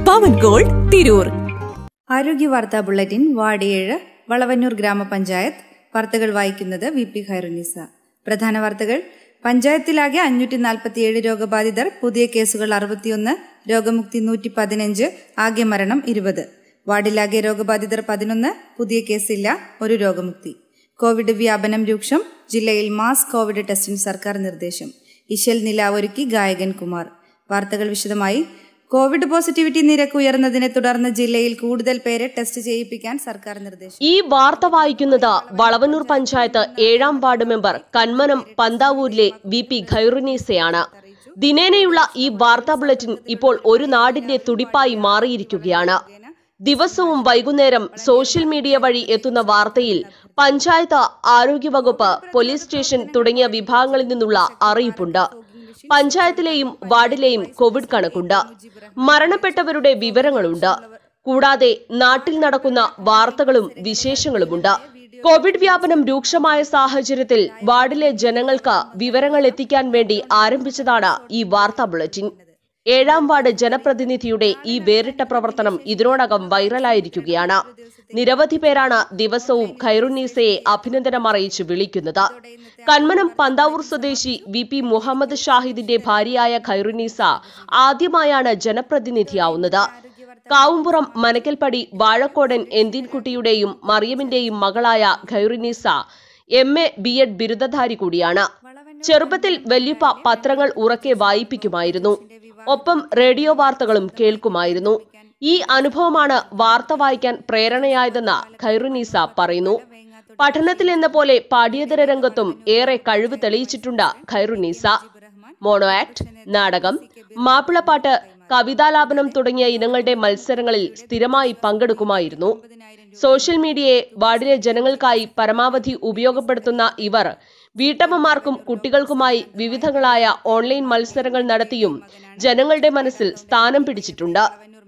പവൻ gold Tirur ആരോഗ്യ വാർത്താ bulletin ward ഏഴ് വളവന്നൂർ ഗ്രാമപഞ്ചായത്ത് വാർത്തകൾ വായിക്കുന്നത് വി പി ഖൈറുനിസ പ്രധാന വാർത്തകൾ പഞ്ചായത്തിലാകെ അഞ്ഞൂറ്റി നാൽപ്പത്തിയേഴ് രോഗബാധിതർ പുതിയ കേസുകൾ അറുപത്തിയൊന്ന് രോഗമുക്തി നൂറ്റി പതിനഞ്ച് ആകെ മരണം ഇരുപത് വാർഡിലാകെ രോഗബാധിതർ പതിനൊന്ന് പുതിയ കേസില്ല ഒരു രോഗമുക്തി കോവിഡ് വ്യാപനം രൂക്ഷം ജില്ലയിൽ മാസ് കോവിഡ് ടെസ്റ്റിന് സർക്കാർ നിർദ്ദേശം ഇശൽ നിലാവൊരുക്കി ഗായകൻ കുമാർ വാർത്തകൾ വിശദമായി കോവിഡ് പോസിറ്റിവിറ്റി നിരക്ക് ഉയർന്നതിനെ തുടർന്ന് ജില്ലയിൽ കൂടുതൽ പേരെ ടെസ്റ്റ് ചെയ്യിപ്പിക്കാൻ സർക്കാർ നിർദ്ദേശം ഈ വാർത്ത വായിക്കുന്നത് വളവന്നൂർ പഞ്ചായത്ത് ഏഴാം വാർഡ് മെമ്പർ കന്മനം പന്താവൂരിലെ വി പി ഖൈറുനീസയാണ് ദിനേനയുള്ള ഈ വാർത്താ ബുള്ളറ്റിൻ ഇപ്പോൾ ഒരു നാടിന്റെ തുടിപ്പായി മാറിയിരിക്കുകയാണ് ദിവസവും വൈകുന്നേരം സോഷ്യൽ മീഡിയ വഴി എത്തുന്ന വാർത്തയിൽ പഞ്ചായത്ത് ആരോഗ്യവകുപ്പ് പോലീസ് സ്റ്റേഷൻ തുടങ്ങിയ വിഭാഗങ്ങളിൽ നിന്നുള്ള അറിയിപ്പുണ്ട് പഞ്ചായത്തിലെയും വാർഡിലെയും കോവിഡ് കണക്കുണ്ട് മരണപ്പെട്ടവരുടെ വിവരങ്ങളുണ്ട് കൂടാതെ നാട്ടിൽ നടക്കുന്ന വാർത്തകളും വിശേഷങ്ങളുമുണ്ട് കോവിഡ് വ്യാപനം രൂക്ഷമായ സാഹചര്യത്തിൽ വാർഡിലെ ജനങ്ങൾക്ക് വിവരങ്ങൾ എത്തിക്കാൻ വേണ്ടി ആരംഭിച്ചതാണ് ഈ വാർത്താ ബുള്ളറ്റിൻ ഏഴാം വാർഡ് ജനപ്രതിനിധിയുടെ ഈ വേറിട്ട പ്രവർത്തനം ഇതിനോടകം വൈറലായിരിക്കുകയാണ് നിരവധി പേരാണ് ദിവസവും ഖൈറുന്നീസയെ അഭിനന്ദനം അറിയിച്ച് വിളിക്കുന്നത് കന്മനം പന്താവൂർ സ്വദേശി വി പി മുഹമ്മദ് ഷാഹിദിന്റെ ഭാര്യയായ ഖൈറുന്നീസ ആദ്യമായാണ് ജനപ്രതിനിധിയാവുന്നത് കാവുംപുറം മനക്കൽപ്പടി വാഴക്കോടൻ എന്തിൻകുട്ടിയുടെയും മറിയമിന്റെയും മകളായ Khairunnisa M A B Ed ബിരുദധാരി കൂടിയാണ് ചെറുപ്പത്തിൽ വല്യുപ്പ പത്രങ്ങൾ ഉറക്കെ വായിപ്പിക്കുമായിരുന്നു ഒപ്പം റേഡിയോ വാർത്തകളും കേൾക്കുമായിരുന്നു ഈ അനുഭവമാണ് വാർത്ത വായിക്കാൻ പ്രേരണയായതെന്ന് ഖൈറുനീസ പറയുന്നു പഠനത്തിൽ എന്ന പോലെ പാഠ്യേതര രംഗത്തും ഏറെ കഴിവ് തെളിയിച്ചിട്ടുണ്ട് ഖൈറുനീസ മോണോ ആക്ട് നാടകം മാപ്പിളപ്പാട്ട് കവിതാലാപനം തുടങ്ങിയ ഇനങ്ങളുടെ മത്സരങ്ങളിൽ സ്ഥിരമായി പങ്കെടുക്കുമായിരുന്നു സോഷ്യൽ മീഡിയയെ വാർഡിലെ ജനങ്ങൾക്കായി പരമാവധി ഉപയോഗപ്പെടുത്തുന്ന ഇവർ വീട്ടമ്മമാർക്കും കുട്ടികൾക്കുമായി വിവിധങ്ങളായ ഓൺലൈൻ മത്സരങ്ങൾ നടത്തിയും ജനങ്ങളുടെ മനസ്സിൽ സ്ഥാനം പിടിച്ചിട്ടുണ്ട്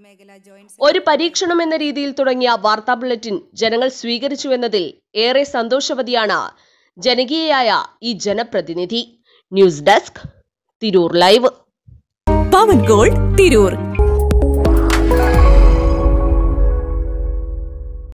ഒരു പരീക്ഷണം എന്ന രീതിയിൽ തുടങ്ങിയ വാർത്താ ബുള്ളറ്റിൻ ജനങ്ങൾ സ്വീകരിച്ചുവെന്നതിൽ ഏറെ സന്തോഷവതിയാണ് ജനകീയയായ ഈ ജനപ്രതിനിധി news desk Tirur live Pavan gold Tirur